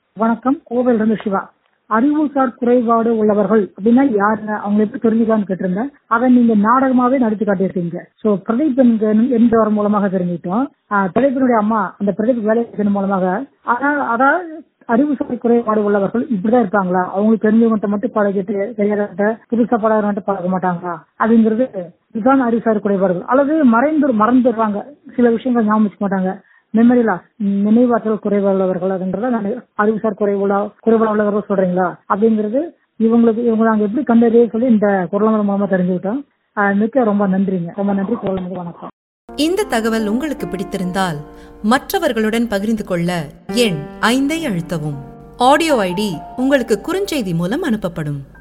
வணக்கம் கோவில் இருந்து சிவா அறிவுசார் குறைபாடு உள்ளவர்கள் அப்படின்னா யாருங்க அவங்க எப்படி தெரிஞ்சுக்கலாம்னு கேட்டிருந்தேன் அதை நீங்க நாடகமாவே நடித்து காட்டியிருக்கீங்க சோ பிரதீப் என்க- என்பவர் மூலமாக தெரிஞ்சுக்கிட்டோம் ஆஹ் பிரதீப்பினுடைய அம்மா அந்த பிரதீப் வேலை செய்ததன் மூலமாக ஆனா அதாவது அறிவுசார் குறைபாடு உள்ளவர்கள் இப்படிதான் இருப்பாங்களா அவங்களுக்கு தெரிஞ்சவங்ககிட்ட மட்டும் பழகிட்டு தெரியாதவங்கிட்ட புதுசா பழகிறவங்கிட்ட பழக மாட்டாங்களா அப்படிங்கிறது இதுதான் அறிவுசார் குறைபாடுகள் அல்லது மறைந்து மறந்துடுவாங்க சில விஷயங்கள் ஞாபகம் வச்சுக்க மாட்டாங்க மெமரி லாஸ் நினைவாற்றல் குறைபாடு உள்ளவர்கள் அதுங்கிறத நான் அறிவுசார் குறைவுள்ள குறைபாடு உள்ளவர்கள் சொல்றீங்களா அப்படிங்கிறது இவங்களுக்கு இவங்க நாங்க எப்படி கண்டறிய சொல்லி இந்த குரல் மூலமா தெரிஞ்சுக்கிட்டோம் ஆஹ் மிக்க ரொம்ப நன்றிங்க ரொம்ப நன்றி குரல் வணக்கம் இந்த தகவல் உங்களுக்கு பிடித்திருந்தால் மற்றவர்களுடன் பகிர்ந்து கொள்ள எண் ஐந்தை அழுத்தவும் ஆடியோ ஐடி உங்களுக்கு குறுஞ்செய்தி மூலம் அனுப்பப்படும்